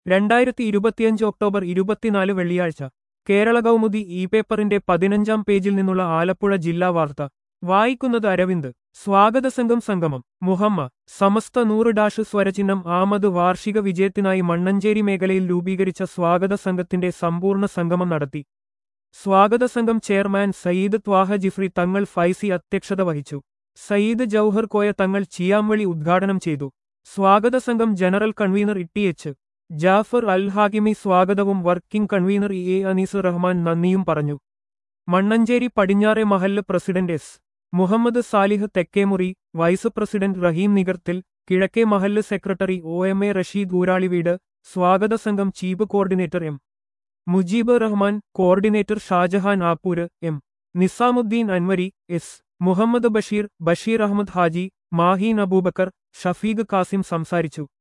രണ്ടായിരത്തി ഇരുപത്തിയഞ്ച് ഒക്ടോബർ ഇരുപത്തിനാല് വെള്ളിയാഴ്ച കേരള കൗമുദി ഇ പേപ്പറിന്റെ പതിനഞ്ചാം പേജിൽ നിന്നുള്ള ആലപ്പുഴ ജില്ലാ വാർത്ത വായിക്കുന്നത് അരവിന്ദ് സ്വാഗത സംഘം സംഗമം മുഹമ്മ സമസ്ത നൂറ് ഡാഷ് സ്വരചിഹ്നം ആമത് വാർഷിക വിജയത്തിനായി മണ്ണഞ്ചേരി മേഖലയിൽ രൂപീകരിച്ച സ്വാഗത സംഘത്തിന്റെ സമ്പൂർണ്ണ സംഗമം നടത്തി സ്വാഗത സംഘം ചെയർമാൻ സയ്യിദ് ത്വാഹ ജിഫ്രി തങ്ങൾ ഫൈസി അധ്യക്ഷത വഹിച്ചു സയ്യിദ് ജൌഹർ കോയ തങ്ങൾ ചിയാംവളി ഉദ്ഘാടനം ചെയ്തു സ്വാഗത സംഘം ജനറൽ കൺവീനർ ഇട്ടി എച്ച് ജാഫർ അൽ ഹാകിമി സ്വാഗതവും working convener E A Anees Rahman നന്ദിയും പറഞ്ഞു മണ്ണഞ്ചേരി പടിഞ്ഞാറെ മഹല്ല് president S Mohammed Salih Thekkemuri vice president Rahim നിഗർത്തിൽ കിഴക്കേ മഹല്ല് secretary O M A Rasheed ഊരാളിവീട് സ്വാഗത സംഘം chief coordinator M Mujeeb Rahman coordinator Shajahan ആപ്പൂര് എം നിസാമുദ്ദീൻ അൻവരി എസ് മുഹമ്മദ് ബഷീർ ബഷീർ അഹമ്മദ് ഹാജി മാഹീൻ അബൂബക്കർ ഷഫീഖ് കാസിം സംസാരിച്ചു